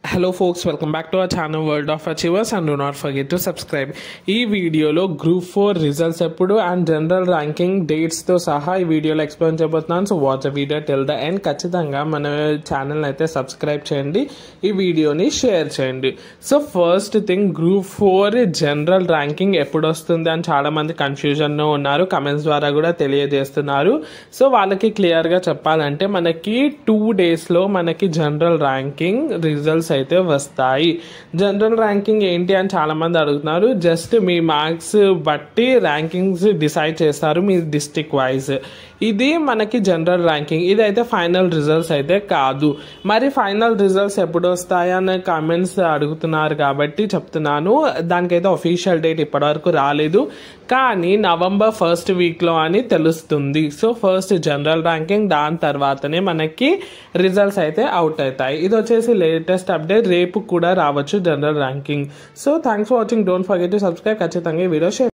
hello folks welcome back to our channel world of achievers and do not forget to subscribe ఈ వీడియోలో group four results ఎప్పుడు and general ranking డేట్స్తో సహా ఈ వీడియోలో explain చేయబోతున్నాను so watch the video tell the and ఖచ్చితంగా మన ఛానల్ అయితే సబ్స్క్రైబ్ చేయండి ఈ వీడియోని షేర్ చేయండి so first thing group four general ranking ఎప్పుడు వస్తుంది అని చాలామంది కన్ఫ్యూజన్లో ఉన్నారు కమెంట్స్ ద్వారా కూడా తెలియజేస్తున్నారు సో వాళ్ళకి క్లియర్గా చెప్పాలంటే మనకి టూ డేస్లో మనకి జనరల్ ర్యాంకింగ్ రిజల్ట్స్ అయితే వస్తాయి జనరల్ ర్యాంకింగ్ ఏంటి అని చాలా మంది అడుగుతున్నారు జస్ట్ మీ మార్క్స్ బట్టి ర్యాంకింగ్స్ డిసైడ్ చేస్తారు మీ డిస్టిక్ వైజ్ ఇది మనకి జనరల్ ర్యాంకింగ్ ఇదైతే ఫైనల్ రిజల్ట్స్ అయితే కాదు మరి ఫైనల్ రిజల్ట్స్ ఎప్పుడు వస్తాయి అనే కామెంట్స్ అడుగుతున్నారు కాబట్టి చెప్తున్నాను దానికైతే అఫీషియల్ డేట్ ఇప్పటివరకు రాలేదు కానీ నవంబర్ ఫస్ట్ వీక్లో అని తెలుస్తుంది సో ఫస్ట్ జనరల్ ర్యాంకింగ్ దాని తర్వాతనే మనకి రిజల్ట్స్ అయితే అవుట్ అవుతాయి ఇది వచ్చేసి లేటెస్ట్ అప్డేట్ రేపు కూడా రావచ్చు general ranking so thanks for watching don't forget to subscribe ఖచ్చితంగా ఈ వీడియో షేర్